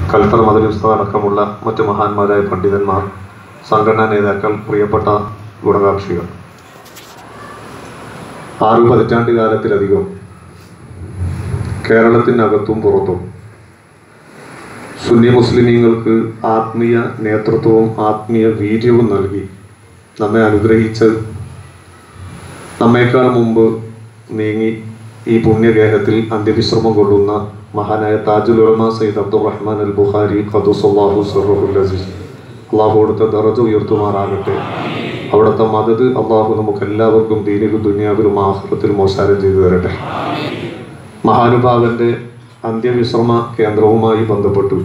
കൽത്തർ മദനുസ്ത അടക്കമുള്ള മറ്റ് മഹാന്മാരായ പണ്ഡിതന്മാർ സംഘടനാ നേതാക്കൾ പ്രിയപ്പെട്ട ഗുണകാംക്ഷികൾ ആറു പതിറ്റാണ്ട് കാലത്തിലധികം കേരളത്തിനകത്തും പുറത്തും സുന്നി മുസ്ലിമീങ്ങൾക്ക് ആത്മീയ നേതൃത്വവും ആത്മീയ വീര്യവും നൽകി നമ്മെ അനുഗ്രഹിച്ച് നമ്മേക്കാൾ മുമ്പ് നീങ്ങി ഈ പുണ്യഗേഹത്തിൽ അന്ത്യവിശ്രമം കൊള്ളുന്ന മഹാനായ താജുൽ ഉലമ സയ്യിദ് അബ്ദുറഹ്മാൻ അൽ ബുഖാരി ഖദുസല്ലാഹു സർറുൽ അസീസ് അള്ളാഹു അവിടുത്തെ ദറജ ഉയർത്തുമാറാകട്ടെ അവിടുത്തെ മദത് അള്ളാഹു നമുക്ക് എല്ലാവർക്കും ദീനിലും ദുനിയാവിലും ആഹ്ലത്തിലും മോശാരം ചെയ്തു തരട്ടെ മഹാനുഭാവന്റെ അന്ത്യവിശ്രമ കേന്ദ്രവുമായി ബന്ധപ്പെട്ടു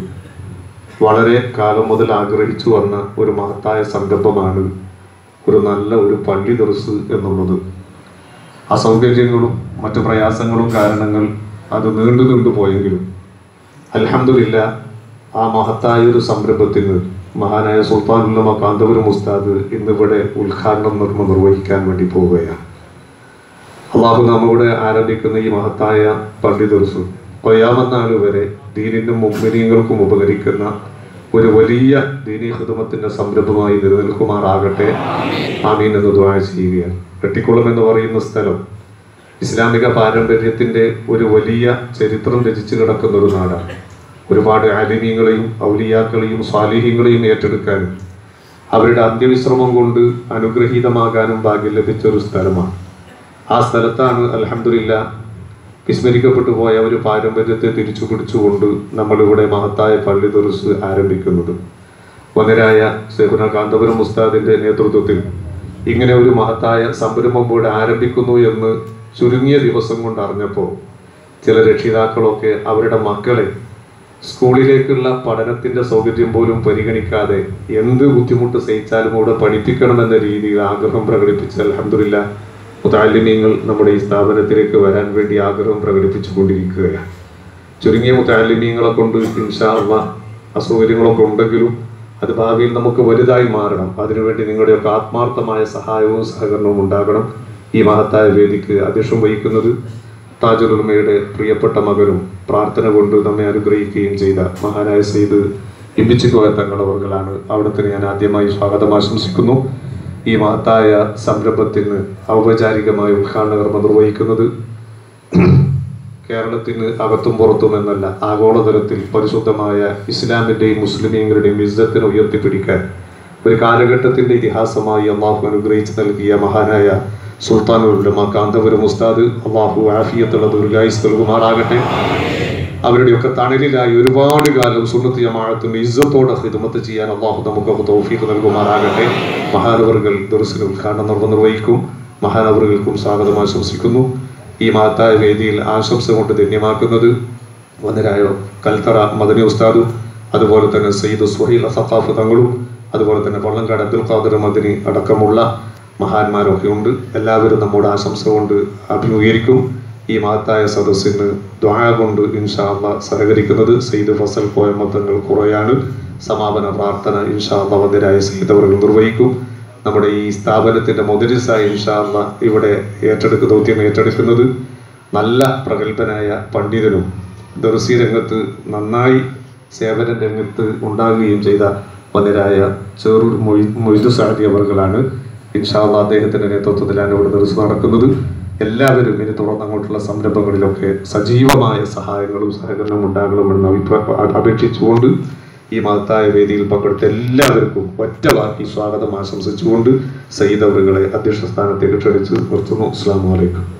വളരെ കാലം മുതൽ ആഗ്രഹിച്ചു വന്ന ഒരു മഹത്തായ സംരംഭമാണ് ഒരു നല്ല ഒരു പള്ളി ദർസ് എന്നുള്ളത് അസൗകര്യങ്ങളും മറ്റു പ്രയാസങ്ങളും കാരണങ്ങൾ അത് നീണ്ടു നീണ്ടു പോയെങ്കിലും അൽഹംദുലില്ല ആ മഹത്തായ ഒരു സംരംഭത്തിന് മഹാനായ സുൽത്താനുല്ലമ കാന്തപുരം ഉസ്താദ് ഇന്നിവിടെ ഉദ്ഘാടനം നിർമ്മ നിർവഹിക്കാൻ വേണ്ടി പോവുകയാണ് അള്ളാഹു നമ്മോട് ആരംഭിക്കുന്ന ഈ മഹത്തായ പള്ളി ദിവസം കൊയ്യാമനാൾ വരെ ദീനിനും മുമ്പിനീങ്ങൾക്കും ഉപകരിക്കുന്ന ഒരു വലിയ ദീനി ഹിദമത്തിന്റെ സംരംഭമായി നിലനിൽക്കുമാറാകട്ടെ ആമീൻ എന്ന് ദ്വാര ചെയ്യുകയാണ് വെട്ടിക്കുളം എന്ന് പറയുന്ന സ്ഥലം ഇസ്ലാമിക പാരമ്പര്യത്തിന്റെ ഒരു വലിയ ചരിത്രം രചിച്ചു കിടക്കുന്ന ഒരു നാടാണ് ഒരുപാട് ആലിമീങ്ങളെയും ഔലിയാക്കളെയും സ്വാലിഹ്യങ്ങളെയും ഏറ്റെടുക്കാനും അവരുടെ അന്ത്യവിശ്രമം കൊണ്ട് അനുഗ്രഹീതമാകാനും ഭാഗ്യം ലഭിച്ച ഒരു സ്ഥലമാണ് ആ സ്ഥലത്താണ് അലഹമില്ല വിസ്മരിക്കപ്പെട്ടു പോയ ഒരു പാരമ്പര്യത്തെ തിരിച്ചു പിടിച്ചുകൊണ്ട് നമ്മളിവിടെ മഹത്തായ പള്ളി ദുർസ് ആരംഭിക്കുന്നത് വനരായ സേഹുന കാന്തപുരം ഉസ്താദിന്റെ നേതൃത്വത്തിൽ ഇങ്ങനെ ഒരു മഹത്തായ സംരംഭം ഇവിടെ ആരംഭിക്കുന്നു എന്ന് ചുരുങ്ങിയ ദിവസം കൊണ്ട് അറിഞ്ഞപ്പോൾ ചില രക്ഷിതാക്കളൊക്കെ അവരുടെ മക്കളെ സ്കൂളിലേക്കുള്ള പഠനത്തിന്റെ സൗകര്യം പോലും പരിഗണിക്കാതെ എന്ത് ബുദ്ധിമുട്ട് സഹിച്ചാലും ഇവിടെ പഠിപ്പിക്കണമെന്ന രീതിയിൽ ആഗ്രഹം പ്രകടിപ്പിച്ച് അലഹമില്ല മുത്താലിമ്യങ്ങൾ നമ്മുടെ ഈ സ്ഥാപനത്തിലേക്ക് വരാൻ വേണ്ടി ആഗ്രഹം പ്രകടിപ്പിച്ചു കൊണ്ടിരിക്കുകയാണ് ചുരുങ്ങിയ മുത്താലിമ്യങ്ങളെ കൊണ്ട് ഇൻഷാള്ള അസൗകര്യങ്ങളൊക്കെ ഉണ്ടെങ്കിലും അത് ഭാവിയിൽ നമുക്ക് വലുതായി മാറണം അതിനുവേണ്ടി നിങ്ങളുടെയൊക്കെ ആത്മാർത്ഥമായ സഹായവും സഹകരണവും ഉണ്ടാകണം ഈ മഹത്തായ വേദിക്ക് അധ്യക്ഷം വഹിക്കുന്നത് താജുലുമയുടെ പ്രിയപ്പെട്ട മകനും പ്രാർത്ഥന കൊണ്ട് നമ്മെ അനുഗ്രഹിക്കുകയും ചെയ്ത മഹാനായ സെയ്ത് ഇമ്പിച്ചിക്കോയ തങ്ങളവർകളാണ് അവിടത്തിന് ഞാൻ ആദ്യമായി സ്വാഗതം ആശംസിക്കുന്നു ഈ മഹത്തായ സംരംഭത്തിന് ഔപചാരികമായ ഉദ്ഘാടന കർമ്മം നിർവഹിക്കുന്നത് കേരളത്തിന് അകത്തും പുറത്തും എന്നല്ല ആഗോളതലത്തിൽ പരിശുദ്ധമായ ഇസ്ലാമിന്റെയും മുസ്ലിമീങ്ങളുടെയും ഇസ്സത്തിനെ ഉയർത്തിപ്പിടിക്കാൻ ഒരു കാലഘട്ടത്തിന്റെ ഇതിഹാസമായി അള്ളാഹു അനുഗ്രഹിച്ച് നൽകിയ മഹാനായ സുൽത്താനുലമ കാന്തപുരം ഉസ്താദ് അള്ളാഹു ആഫിയത്തുള്ള ദീർഘായുസ് നൽകുമാറാകട്ടെ അവരുടെയൊക്കെ തണലിലായി ഒരുപാട് കാലം സുന്നത്ത് ജമാഅത്തിന്റെ ഇസ്സത്തോടെ ഹിദമത്ത് ചെയ്യാൻ അള്ളാഹു നമുക്ക് തൗഫീഖ് നൽകുമാറാകട്ടെ മഹാനവറുകൾ ദുർസിന് ഉദ്ഘാടനം നിർവ നിർവഹിക്കും മഹാനവറുകൾക്കും സ്വാഗതം ആശംസിക്കുന്നു ഈ മഹത്തായ വേദിയിൽ ആശംസ കൊണ്ട് ധന്യമാക്കുന്നത് വന്നരായ കൽത്തറ മദനി ഉസ്താദും അതുപോലെ തന്നെ സയ്യിദ് സുഹൈൽ സഖാഫ് തങ്ങളും അതുപോലെ തന്നെ വള്ളങ്കാട് അബ്ദുൽ ഖാദർ മദനി അടക്കമുള്ള മഹാന്മാരൊക്കെ ഉണ്ട് എല്ലാവരും നമ്മുടെ ആശംസ കൊണ്ട് അഭിമുഖീകരിക്കും ഈ മഹത്തായ സദസ്സിന് ദ്വായ കൊണ്ട് ഇൻഷാ അള്ളാ സഹകരിക്കുന്നത് സെയ്ദ് ഫസൽ കോയമ്മത്തങ്ങൾ കുറയാണ് സമാപന പ്രാർത്ഥന ഇൻഷാ അള്ളാ വന്ദരായ സെയ്ദ് അവർ നിർവഹിക്കും നമ്മുടെ ഈ സ്ഥാപനത്തിന്റെ മുദരിസായ ഇൻഷാ അള്ളാ ഇവിടെ ഏറ്റെടുക്കുന്ന ദൗത്യം ഏറ്റെടുക്കുന്നത് നല്ല പ്രഗത്ഭനായ പണ്ഡിതനും ദർസി രംഗത്ത് നന്നായി സേവന രംഗത്ത് ഉണ്ടാകുകയും ചെയ്ത വന്നരായ ചെറൂർ മൊയ് മൊയ്തു സാദി അവർകളാണ് ഇൻഷാല്ല അദ്ദേഹത്തിന്റെ നേതൃത്വത്തിലാണ് ഇവിടെ ദർസ് നടക്കുന്നത് എല്ലാവരും ഇനി തുടർന്ന് അങ്ങോട്ടുള്ള സംരംഭങ്ങളിലൊക്കെ സജീവമായ സഹായങ്ങളും സഹകരണവും ഉണ്ടാകണമെന്ന് അഭിപ്രായ അപേക്ഷിച്ചുകൊണ്ട് ഈ മഹത്തായ വേദിയിൽ പങ്കെടുത്ത എല്ലാവർക്കും ഒറ്റ വാക്കി സ്വാഗതം ആശംസിച്ചുകൊണ്ട് സയ്യിദ് അവറുകളെ അധ്യക്ഷ സ്ഥാനത്തേക്ക് ക്ഷണിച്ച് നിർത്തുന്നു അസ്സാം വലൈക്കും